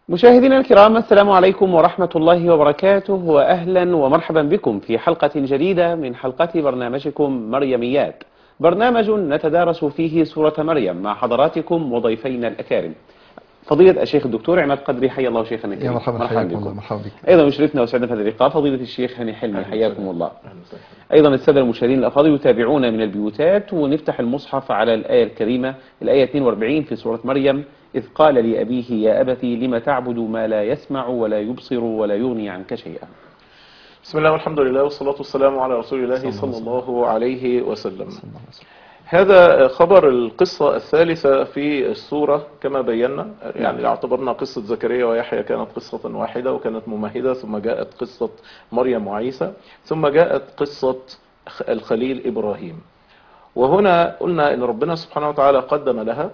مشاهدينا الكرام السلام عليكم ورحمة الله وبركاته وأهلا ومرحبا بكم في حلقة جديدة من حلقات برنامجكم مريميات برنامج نتدارس فيه سورة مريم مع حضراتكم وضيفينا الأكارم فضيلة الشيخ الدكتور عماد قدري حيا الله شيخنا الكريم يا مرحبا حياكم الله مرحبا بك أيضا يشرفنا وسعدنا في هذا اللقاء فضيلة الشيخ هاني حلمي حياكم الله أيضا السادة المشاهدين الأفاضل يتابعونا من البيوتات ونفتح المصحف على الآية الكريمة الآية 42 في سورة مريم إذ قال لأبيه يا أبتي لم تعبد ما لا يسمع ولا يبصر ولا يغني عنك شيئا بسم الله والحمد لله والصلاة والسلام على رسول الله صلى الله عليه وسلم هذا خبر القصة الثالثة في السورة كما بينا يعني اعتبرنا قصة زكريا ويحيى كانت قصة واحدة وكانت ممهدة ثم جاءت قصة مريم وعيسى ثم جاءت قصة الخليل إبراهيم وهنا قلنا ان ربنا سبحانه وتعالى قدم لها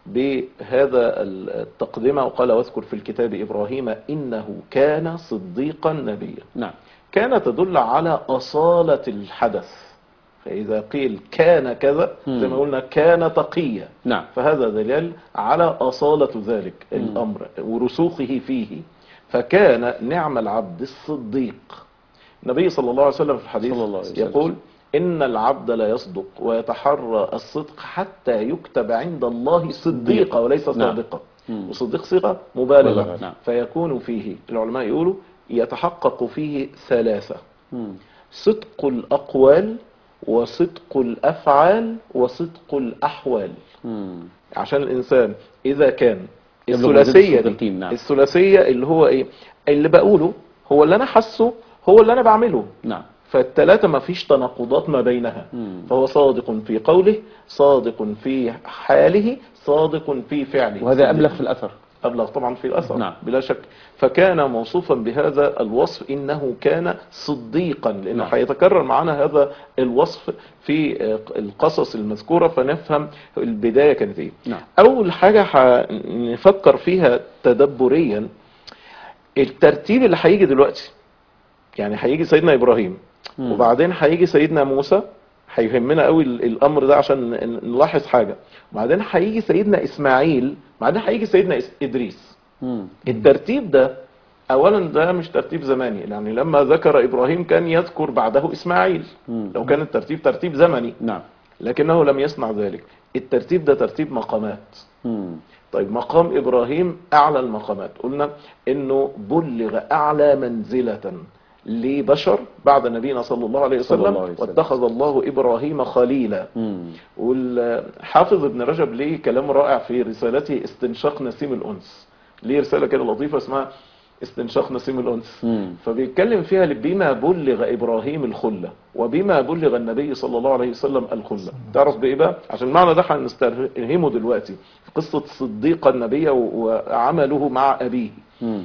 بهذا التقدمة وقال واذكر في الكتاب إبراهيم إنه كان صديقا نبيا نعم كان تدل على أصالة الحدث فإذا قيل كان كذا زي ما قلنا كان تقيا نعم فهذا دليل على أصالة ذلك الأمر ورسوخه فيه فكان نعم العبد الصديق النبي صلى الله عليه وسلم في الحديث صلى الله عليه وسلم. يقول إن العبد لا يصدق ويتحرى الصدق حتى يكتب عند الله صديقا وليس نعم. صادقا مم. وصديق صيغة مبالغة مبالغة، نعم. فيكون فيه العلماء يقولوا يتحقق فيه ثلاثة مم. صدق الأقوال وصدق الأفعال وصدق الأحوال مم. عشان الإنسان إذا كان يبلغ الثلاثية منزلة دي الصديقين، نعم. الثلاثية اللي هو إيه اللي بقوله هو اللي أنا حاسه هو اللي أنا بعمله نعم فالثلاثة ما فيش تناقضات ما بينها مم. فهو صادق في قوله صادق في حاله صادق في فعله وهذا صادق. أبلغ في الأثر أبلغ طبعا في الأثر نعم. بلا شك فكان موصوفا بهذا الوصف إنه كان صديقا لأنه نعم. هيتكرر معنا هذا الوصف في آه، القصص المذكورة فنفهم البداية كانت إيه نعم. أول حاجة هنفكر فيها تدبريا الترتيب اللي هيجي دلوقتي يعني هيجي سيدنا إبراهيم مم. وبعدين هيجي سيدنا موسى هيهمنا قوي ال- الامر ده عشان ن- نلاحظ حاجه وبعدين هيجي سيدنا اسماعيل بعدين هيجي سيدنا إس- ادريس مم. الترتيب ده اولا ده مش ترتيب زماني يعني لما ذكر ابراهيم كان يذكر بعده اسماعيل مم. لو كان الترتيب ترتيب زمني نعم لكنه لم يصنع ذلك الترتيب ده ترتيب مقامات مم. طيب مقام ابراهيم اعلى المقامات قلنا انه بلغ اعلى منزلة لبشر بعد نبينا صلى الله عليه صلى الله وسلم عليه وسلم. واتخذ الله ابراهيم خليلا مم. والحافظ ابن رجب ليه كلام رائع في رسالته استنشاق نسيم الانس ليه رسالة كده لطيفة اسمها استنشاق نسيم الانس مم. فبيتكلم فيها بما بلغ ابراهيم الخله وبما بلغ النبي صلى الله عليه وسلم الخله تعرف بايه بقى عشان المعنى ده هنستفهمه دلوقتي في قصه صديق النبي و- وعمله مع ابيه مم.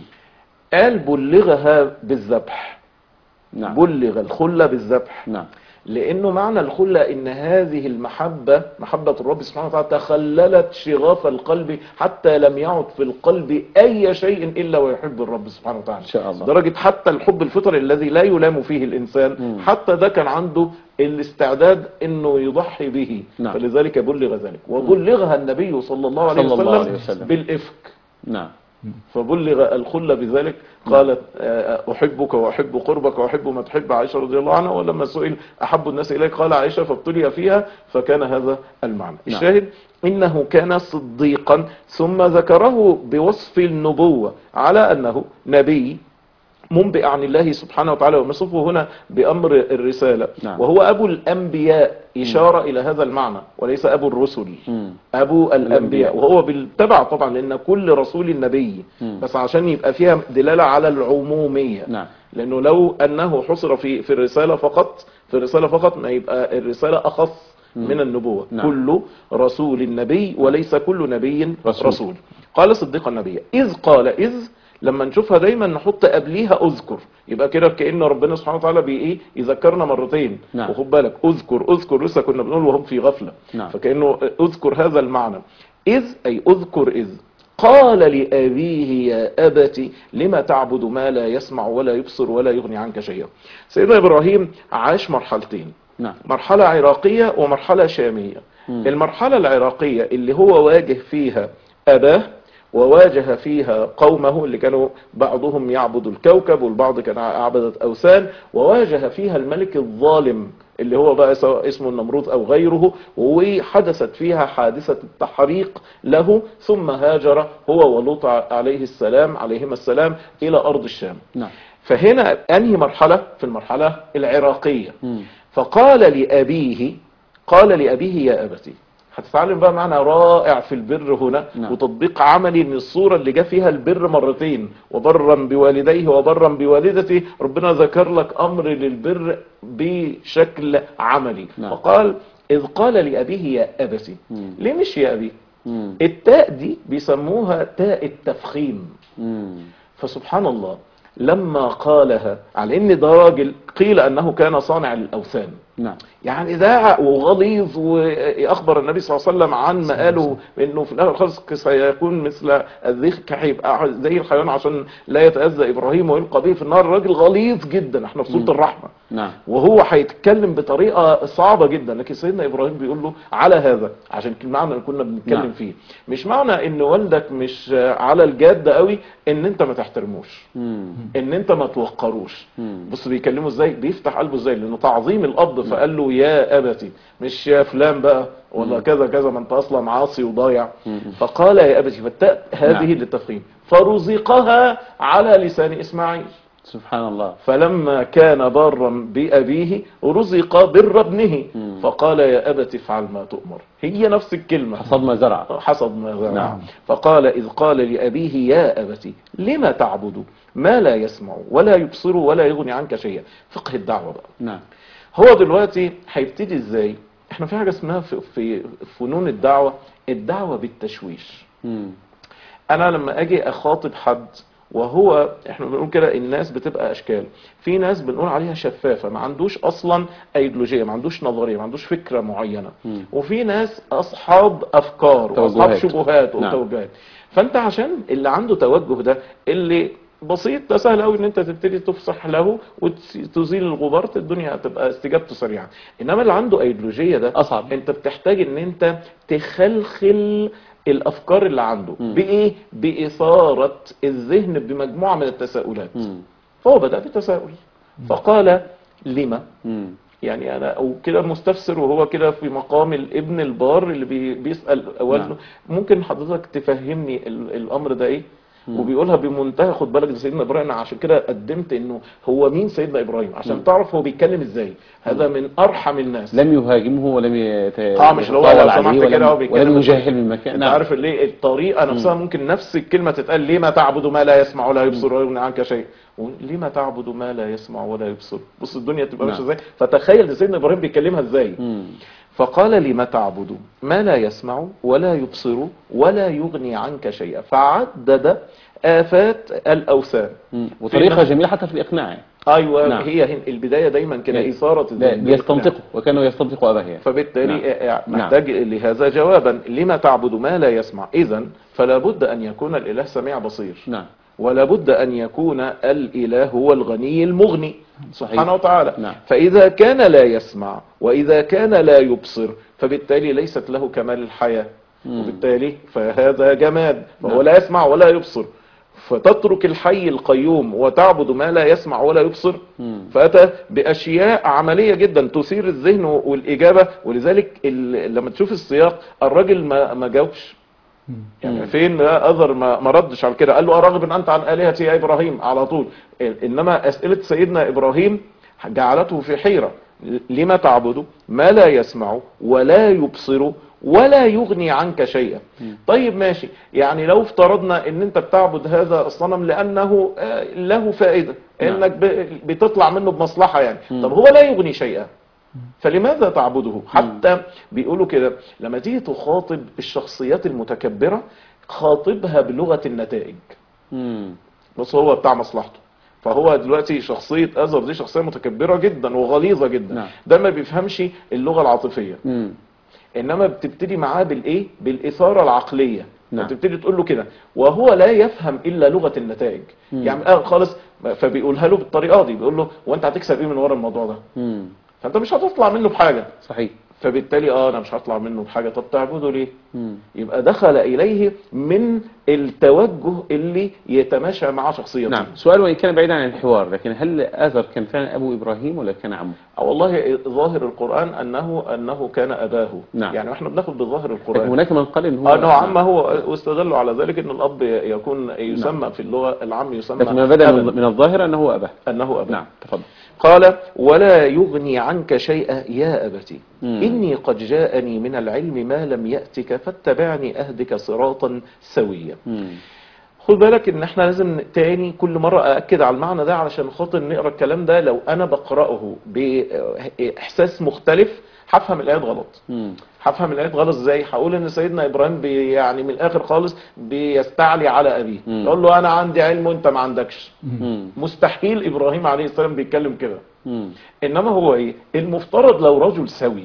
قال بلغها بالذبح نعم بلغ الخله بالذبح نعم لانه معنى الخله ان هذه المحبه محبه الرب سبحانه وتعالى تخللت شغاف القلب حتى لم يعد في القلب اي شيء الا ويحب الرب سبحانه وتعالى إن شاء الله. درجه حتى الحب الفطري الذي لا يلام فيه الانسان مم. حتى ده كان عنده الاستعداد انه يضحي به نعم. فلذلك بلغ ذلك وبلغها النبيصلى الله عليه صلى وسلم, الله عليه وسلم. بالافك نعم فبلغ الخلة بذلك قالت آه، أحبك وأحب قربك وأحب ما تحب عائشة رضي الله عنها ولما سئل أحب الناس إليك قال عائشة فابتلي فيها فكان هذا المعنى نعم. الشاهد إنه كان صديقا ثم ذكره بوصف النبوة على أنه نبي منبئ عن الله سبحانه وتعالى ومصفه هنا بأمر الرسالة نعم. وهو أبو الأنبياء إشارة إلى هذا المعنى وليس أبو الرسل مم. ابو الأنبياء. الانبياء وهو بالتبع طبعا لان كل رسول نبي مم. بس عشان يبقى فيها دلاله على العموميه نعم لانه لو انه حصر في في الرساله فقط في الرساله فقط ما يبقى الرساله اخص مم. من النبوه نعم. كل رسول نبي وليس كل نبي رسول. رسول, رسول. قال صديق النبي اذ قال اذ لما نشوفها دايما نحط قبليها اذكر يبقى كده كأن ربنا سبحانه وتعالى بي ايه يذكرنا مرتين نعم. وخد بالك اذكر اذكر لسه كنا بنقول وهم في غفله نعم. فكأنه اذكر هذا المعنى إذ أي اذكر إذ قال لأبيه يا أبت لما تعبد ما لا يسمع ولا يبصر ولا يغني عنك شيئا سيدنا إبراهيم عاش مرحلتين نعم مرحلة عراقية ومرحلة شامية مم. المرحلة العراقية اللي هو واجه فيها أباه وواجه فيها قومه اللي كانوا بعضهم يعبد الكوكب والبعض كان عبدة أوثان وواجه فيها الملك الظالم اللي هو بقى سواء اسمه النمرود أو غيره وحدثت فيها حادثة التحريق له ثم هاجر هو ولوط عليه السلام عليهما السلام إلى أرض الشام نعم فهنا أنهي مرحلة في المرحلة العراقية مم. فقال لأبيه قال لأبيه يا أبتي هتتعلم بقى معنى رائع في البر هنا نعم. وتطبيق عملي من الصورة اللي جاء فيها البر مرتين وبرا بوالديه وبرا بوالدته ربنا ذكر لك أمر للبر بشكل عملي نعم. فقال إذ قال لأبيه يا أبتي مم. ليه مش يا أبي مم. التاء دي بيسموها تاء التفخيم مم. فسبحان الله لما قالها على ان ده راجل قيل انه كان صانع الاوثان نعم يعني ده وغليظ واخبر النبي صلى الله عليه وسلم عن مقاله انه في الاخر خالص سيكون مثل الذيخ هيبقى زي الحيوان عشان لا يتاذى ابراهيم ويلقى به في النار راجل غليظ جدا احنا في سوره الرحمه نعم وهو هيتكلم بطريقه صعبه جدا لكن سيدنا ابراهيم بيقول له على هذا عشان المعنى اللي كنا بنتكلم نعم. فيه مش معنى ان والدك مش على الجاده قوي ان انت ما تحترموش مم. ان انت ما توقروش مم. بص بيكلمه ازاي بيفتح قلبه ازاي لانه تعظيم الاب فقال له يا ابتي مش يا فلان بقى ولا كذا كذا ما انت اصلا عاصي وضايع مم. فقال يا ابتي فالتاء هذه نعم. للتفخيم فرزقها على لسان اسماعيل سبحان الله فلما كان بارا بأبيه رزق بر ابنه مم. فقال يا أبت افعل ما تؤمر هي نفس الكلمة حصد ما زرع حصد ما زرع نعم. فقال إذ قال لأبيه يا أبت لما تعبد ما لا يسمع ولا يبصر ولا يغني عنك شيئا فقه الدعوة بقى نعم هو دلوقتي هيبتدي ازاي احنا في حاجة اسمها في, في فنون الدعوة الدعوة بالتشويش مم. انا لما اجي اخاطب حد وهو احنا بنقول كده الناس بتبقى اشكال في ناس بنقول عليها شفافه ما عندوش اصلا ايديولوجيه ما عندوش نظريه ما عندوش فكره معينه مم. وفي ناس اصحاب افكار واصحاب توجهات. شبهات نعم. وتوجهات فانت عشان اللي عنده توجه ده اللي بسيط ده سهل قوي ان انت تبتدي تفصح له وتزيل الغبار الدنيا هتبقى استجابته سريعه انما اللي عنده ايديولوجيه ده أصعب. انت بتحتاج ان انت تخلخل الافكار اللي عنده مم. بايه باثاره الذهن بمجموعه من التساؤلات مم. فهو بدا بتساؤل فقال لما مم. يعني انا او كده مستفسر وهو كده في مقام الابن البار اللي بي بيسال والده نعم. ممكن حضرتك تفهمني ال- الامر ده ايه مم. وبيقولها بمنتهى خد بالك ده سيدنا ابراهيم أنا عشان كده قدمت انه هو مين سيدنا ابراهيم عشان مم. تعرف هو بيتكلم ازاي هذا من ارحم الناس لم يهاجمه ولم يت... اه مش اللي هو يتطاول لو عليه سمحت كده هو ولم, بيتكلم ولم يجاهل من مكان انت نعم عارف ليه الطريقه نفسها ممكن نفس الكلمه تتقال ليه ما تعبد ما لا يسمع ولا يبصر ولا يغني عنك شيء ليه ما تعبد ما لا يسمع ولا يبصر بص الدنيا تبقى نعم. ماشيه ازاي فتخيل ده سيدنا ابراهيم بيكلمها ازاي مم. فقال لما تعبد ما لا يسمع ولا يبصر ولا يغني عنك شيئا فعدد آفات الأوثان مم. وطريقة في- جميلة حتى في الإقناع يعني. أيوة نعم. هي هن- البداية دايما كده يعني إثارة لا الذهن بيستنطقه وكانوا يستنطقوا أباه يعني. فبالتالي نعم. آه، محتاج لهذا جوابا لما تعبد ما لا يسمع إذا فلا بد أن يكون الإله سميع بصير نعم ولا بد أن يكون الإله هو الغني المغني صحيح. سبحانه وتعالى نعم. فإذا كان لا يسمع وإذا كان لا يبصر فبالتالي ليست له كمال الحياة مم. وبالتالي فهذا جماد فهو نعم. لا يسمع ولا يبصر فتترك الحي القيوم وتعبد ما لا يسمع ولا يبصر مم. فأتى بأشياء عملية جدا تثير الذهن والإجابة ولذلك ال- لما تشوف السياق الراجل ما ما جاوبش يعني مم. فين لا أذر ما ما ردش على كده قال له أراغب أنت عن آلهتي يا إبراهيم على طول إنما أسئلة سيدنا إبراهيم جعلته في حيرة لما تعبد ما لا يسمع ولا يبصر ولا يغني عنك شيئا طيب ماشي يعني لو افترضنا ان انت بتعبد هذا الصنم لانه آه، له فائدة نعم. انك ب- بتطلع منه بمصلحة يعني مم. طب هو لا يغني شيئا فلماذا تعبده حتى بيقولوا كده لما تيجي تخاطب الشخصيات المتكبرة خاطبها بلغة النتائج مم. بص هو بتاع مصلحته فهو دلوقتي شخصية أزر دي شخصية متكبرة جدا وغليظة جدا نعم. ده ما بيفهمش اللغة العاطفية مم. انما بتبتدي معاه بالايه بالاثاره العقليه نعم. بتبتدي تقول له كده وهو لا يفهم الا لغه النتائج مم. يعني آه خالص فبيقولها له بالطريقه دي بيقول له هو انت هتكسب ايه من ورا الموضوع ده مم. فانت مش هتطلع منه بحاجه صحيح فبالتالي اه انا مش هطلع منه بحاجه طب تعبده ليه مم. يبقى دخل اليه من التوجه اللي يتماشى مع شخصيته نعم سؤال وإن كان بعيدا عن الحوار لكن هل آزر كان فعلا أبو إبراهيم ولا كان عمه والله ظاهر القرآن أنه أنه كان أباه نعم. يعني احنا بناخد بظاهر لكن القرآن هناك من قال إن هو اه انه عم هو واستدلوا على ذلك ان الاب يكون يسمى في اللغه العم يسمى لكن ما بدأ من أبا من الظاهر أنه هو أباه انه ابا نعم تفضل قال ولا يغني عنك شيئا يا أبتي مم. إني قد جاءني من العلم ما لم يأتك فاتبعني أهدك صراطا سويا مم. خد بالك ان احنا لازم تاني كل مرة أأكد على المعنى ده علشان خاطر نقرأ الكلام ده لو أنا بقرأه بإحساس مختلف هفهم الآيات غلط مم. هفهم الآيات غلط ازاي هقول ان سيدنا ابراهيم بي يعني من الاخر خالص بيستعلي على ابيه مم. يقول له انا عندي علم وانت ما عندكش مم. مستحيل ابراهيم عليه السلام بيتكلم كده مم. انما هو ايه المفترض لو رجل سوي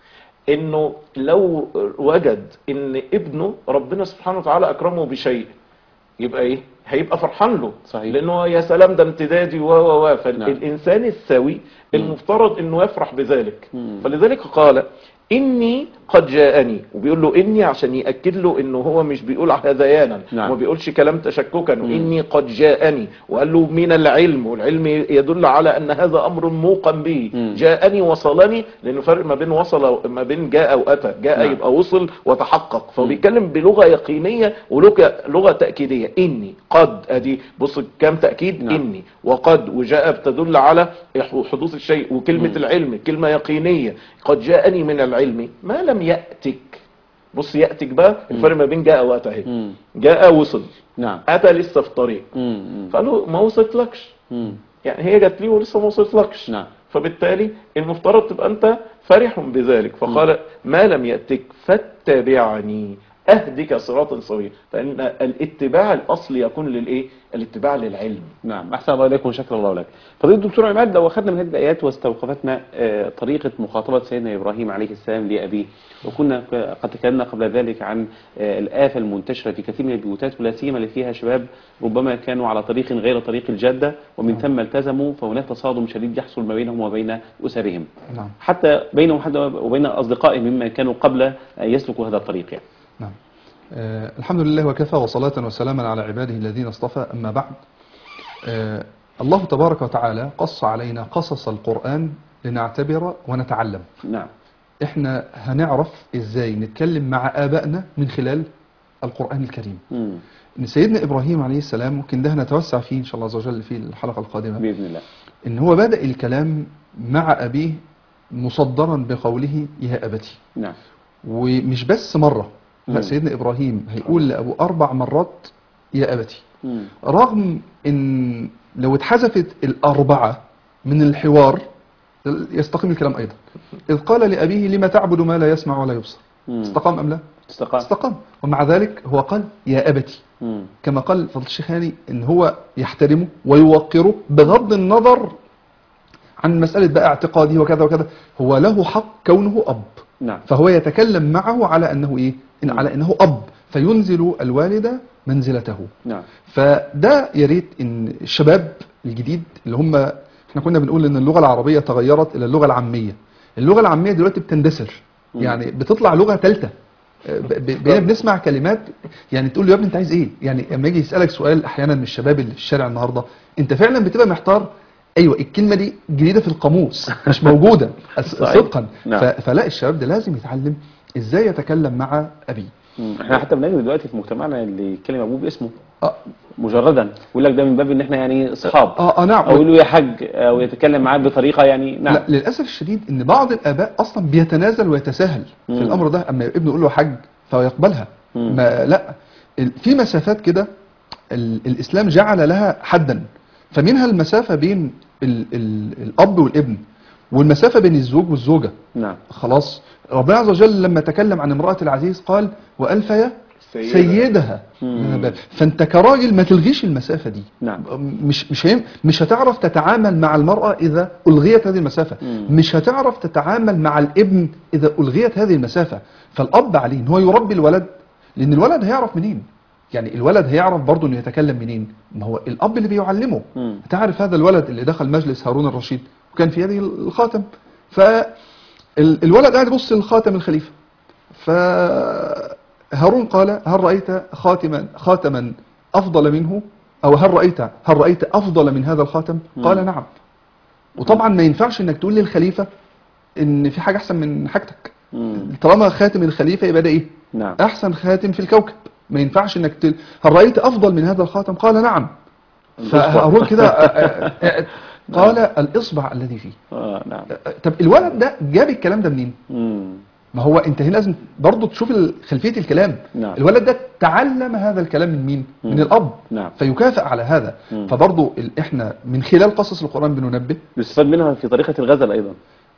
انه لو وجد ان ابنه ربنا سبحانه وتعالى اكرمه بشيء يبقى ايه هيبقى فرحان له صحيح. لانه يا سلام ده امتدادي و و و نعم. فالانسان السوي المفترض انه يفرح بذلك مم. فلذلك قال اني قد جاءني وبيقول له اني عشان ياكد له انه هو مش بيقول هذيانا نعم. وما بيقولش كلام تشككا اني قد جاءني وقال له من العلم والعلم يدل على ان هذا امر موقن به مم. جاءني وصلني لانه فرق ما بين وصل ما بين جاء واتى جاء نعم. يبقى وصل وتحقق فهو بيتكلم بلغه يقينيه ولغه لغه تاكيديه اني قد ادي بص كام تاكيد نعم. اني وقد وجاء بتدل على حدوث الشيء وكلمه مم. العلم كلمه يقينيه قد جاءني من العلم ما لم ياتك بص ياتك بقى الفرق ما بين جاء واتى اهي مم. جاء وصل نعم اتى لسه في طريق مم. مم. فقالوا ما وصلتلكش مم. يعني هي جت لي ولسه ما وصلتلكش نعم فبالتالي المفترض تبقى انت فرح بذلك فقال ما لم يأتك فاتبعني اهدك صراطا سويا فان الاتباع الاصلي يكون للايه الاتباع للعلم نعم أحسن الله إليكم وشكر الله لك فضيلة الدكتور عماد لو أخذنا من هذه الآيات واستوقفتنا آه، طريقة مخاطبة سيدنا إبراهيم عليه السلام لأبيه وكنا ك- قد تكلمنا قبل ذلك عن آه، الآفة المنتشرة في كثير من البيوتات ولا سيما اللي فيها شباب ربما كانوا على طريق غير طريق الجادة ومن ثم التزموا فهناك تصادم شديد يحصل ما بينهم وبين أسرهم نعم حتى بينهم حتى وبين أصدقائهم ممن كانوا قبل أن يسلكوا هذا الطريق يعني. نعم آه الحمد لله وكفى وصلاة وسلاما على عباده الذين اصطفى أما بعد آه الله تبارك وتعالى قص علينا قصص القرآن لنعتبر ونتعلم نعم احنا هنعرف ازاي نتكلم مع آبائنا من خلال القرآن الكريم مم. ان سيدنا إبراهيم عليه السلام ممكن ده هنتوسع فيه إن شاء الله عز وجل في الحلقة القادمة بإذن الله ان هو بدأ الكلام مع أبيه مصدرا بقوله يا أبتي نعم ومش بس مرة مم. لا سيدنا إبراهيم هيقول لأبوه أربع مرات يا أبتي مم. رغم إن لو اتحذفت الأربعة من الحوار يستقيم الكلام أيضا إذ قال لأبيه لما تعبد ما لا يسمع ولا يبصر مم. استقام أم لا استقام استقام ومع ذلك هو قال يا أبتي مم. كما قال فضل الشيخ هاني إن هو يحترمه ويوقره بغض النظر عن مسألة بقى اعتقاده وكذا وكذا هو له حق كونه أب نعم فهو يتكلم معه على أنه إيه إن على أنه أب فينزل الوالد منزلته نعم فده يا ريت ان الشباب الجديد اللي هم احنا كنا بنقول ان اللغه العربيه تغيرت الى اللغه العاميه اللغه العاميه دلوقتي بتندثر مم. يعني بتطلع لغه ثالثه بقينا بنسمع كلمات يعني تقول له يا ابني انت عايز ايه يعني لما يجي يسالك سؤال احيانا من الشباب اللي في الشارع النهارده انت فعلا بتبقى محتار ايوه الكلمه دي جديده في القاموس مش موجوده أس- صحيح. صدقا نعم. ف- فلا الشباب ده لازم يتعلم ازاي يتكلم مع ابيه مم. احنا حتى بنجد دلوقتي في مجتمعنا اللي يتكلم ابوه باسمه اه مجردا يقول لك ده من باب ان احنا يعني اصحاب اه, آه نعم او يقول له يا حاج او يتكلم معاه بطريقه يعني نعم لا للاسف الشديد ان بعض الاباء اصلا بيتنازل ويتساهل في مم. الامر ده اما ابنه يقول له حج فهو يقبلها مم. ما لا ال- في مسافات كده ال- الاسلام جعل لها حدا فمنها المسافه بين ال ال الاب والابن والمسافه بين الزوج والزوجه نعم خلاص ربنا عز وجل لما تكلم عن امراه العزيز قال والفيا سيدة. سيدها مم. فانت كراجل ما تلغيش المسافه دي نعم مش مش هيم مش هتعرف تتعامل مع المرأة إذا ألغيت هذه المسافة مم. مش هتعرف تتعامل مع الابن إذا ألغيت هذه المسافة فالأب عليه إن هو يربي الولد لأن الولد هيعرف منين يعني الولد هيعرف برضه إنه يتكلم منين ما هو الأب اللي بيعلمه مم. تعرف هذا الولد اللي دخل مجلس هارون الرشيد وكان في يده الخاتم ف ال- الولد قاعد يبص لخاتم الخليفة فهارون قال هل رأيت خاتما خاتما أفضل منه أو هل رأيت هل رأيت أفضل من هذا الخاتم قال نعم وطبعا ما ينفعش انك تقول للخليفة ان في حاجة احسن من حاجتك مم. طالما خاتم الخليفة يبقى ده ايه نعم احسن خاتم في الكوكب ما ينفعش انك تل... هل رأيت افضل من هذا الخاتم قال نعم فهارون كده آه، آه، آه، قال الاصبع الذي فيه آه نعم آه، طب الولد ده جاب الكلام ده منين مم. ما هو انت هنا لازم برضه تشوف ال- خلفيه الكلام نعم. الولد ده تعلم هذا الكلام من مين من مم. الاب نعم. فيكافئ على هذا مم. فبرضه ال- احنا من خلال قصص القران بننبه يستفاد منها في طريقة الغزل أيضا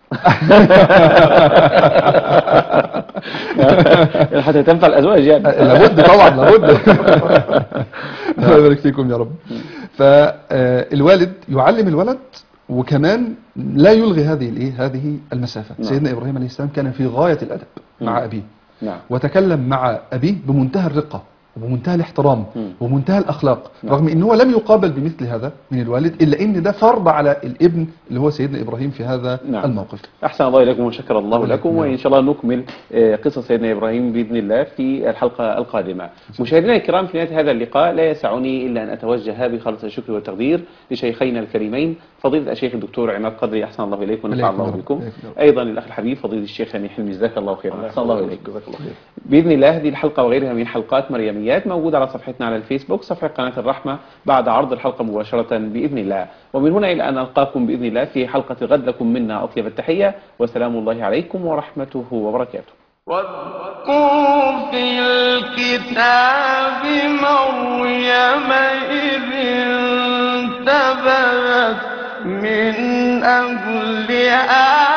حتى تنفع الأزواج يعني لابد طبعا لابد الله يبارك فيكم يا رب فالوالد يعلم الولد وكمان لا يلغي هذه الايه هذه المسافه نعم. سيدنا ابراهيم عليه السلام كان في غايه الادب مع مم. ابيه نعم وتكلم مع ابيه بمنتهى الرقه وبمنتهى الاحترام مم. ومنتهى الاخلاق نعم. رغم ان هو لم يقابل بمثل هذا من الوالد الا ان ده فرض على الابن اللي هو سيدنا ابراهيم في هذا نعم. الموقف أحسن الله إليكم وشكر الله الله لكم يكرمك. وإن شاء الله نكمل آه، قصة سيدنا إبراهيم بإذن الله في الحلقة القادمة مشاهدينا الكرام في نهاية هذا اللقاء لا يسعني إلا أن أتوجه بخالص الشكر والتقدير لشيخينا الكريمين فضيلة الشيخ الدكتور عماد قدري أحسن الله إليكم ونفع إليكم الله يا رب. بكم إليكم يا رب. أيضا الأخ الحبيب فضيلة الشيخ هاني حلمي جزاك الله خيرا أحسن الله إليك جزاك الله خير بإذن الله هذه الحلقة وغيرها من حلقات مريميات موجودة على صفحتنا على الفيسبوك صفحة قناة الرحمة بعد عرض الحلقة مباشرة بإذن الله ومن هنا إلى أن نلقاكم بإذن الله في حلقة غد لكم منا أطيب التحية وسلام الله عليكم ورحمته وبركاته واذكر في الكتاب مريم إذ انتبذت من أهلها